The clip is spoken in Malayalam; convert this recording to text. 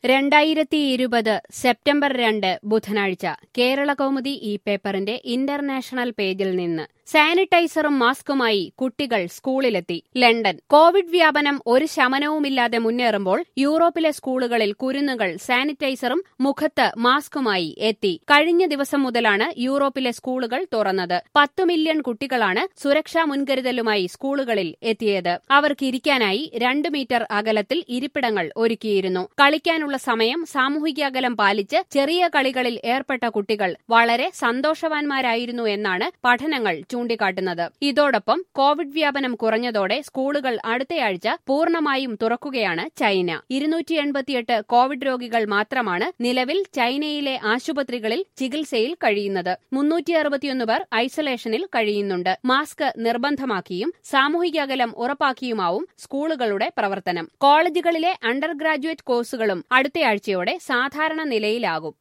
രണ്ടായിരത്തി ഇരുപത് സെപ്റ്റംബർ രണ്ട് ബുധനാഴ്ച കേരള കൗമുദി ഈ പേപ്പറിന്റെ ഇന്റർനാഷണൽ പേജിൽ നിന്ന് സാനിറ്റൈസറും മാസ്കുമായി കുട്ടികൾ സ്കൂളിലെത്തി ലണ്ടൻ കോവിഡ് വ്യാപനം ഒരു ശമനവുമില്ലാതെ മുന്നേറുമ്പോൾ യൂറോപ്പിലെ സ്കൂളുകളിൽ കുരുന്നുകൾ സാനിറ്റൈസറും മുഖത്ത് മാസ്കുമായി എത്തി കഴിഞ്ഞ ദിവസം മുതലാണ് യൂറോപ്പിലെ സ്കൂളുകൾ തുറന്നത് പത്തു മില്യൺ കുട്ടികളാണ് സുരക്ഷാ മുൻകരുതലുമായി സ്കൂളുകളിൽ എത്തിയത് അവർക്ക് ഇരിക്കാനായി രണ്ട് മീറ്റർ അകലത്തിൽ ഇരിപ്പിടങ്ങൾ ഒരുക്കിയിരുന്നു കളിക്കാനുള്ള സമയം സാമൂഹിക അകലം പാലിച്ച് ചെറിയ കളികളിൽ ഏർപ്പെട്ട കുട്ടികൾ വളരെ സന്തോഷവാന്മാരായിരുന്നു എന്നാണ് പഠനങ്ങൾ ചൂണ്ടിക്കാട്ടുന്നത് ഇതോടൊപ്പം കോവിഡ് വ്യാപനം കുറഞ്ഞതോടെ സ്കൂളുകൾ അടുത്തയാഴ്ച പൂർണ്ണമായും തുറക്കുകയാണ് ചൈന ഇരുന്നൂറ്റി എൺപത്തിയെട്ട് കോവിഡ് രോഗികൾ മാത്രമാണ് നിലവിൽ ചൈനയിലെ ആശുപത്രികളിൽ ചികിത്സയിൽ കഴിയുന്നത് മുന്നൂറ്റി അറുപത്തിയൊന്ന് പേർ ഐസൊലേഷനിൽ കഴിയുന്നുണ്ട് മാസ്ക് നിർബന്ധമാക്കിയും സാമൂഹിക അകലം ഉറപ്പാക്കിയുമാവും സ്കൂളുകളുടെ പ്രവർത്തനം കോളേജുകളിലെ അണ്ടർ ഗ്രാജുവേറ്റ് കോഴ്സുകളും അടുത്തയാഴ്ചയോടെ സാധാരണ നിലയിലാകും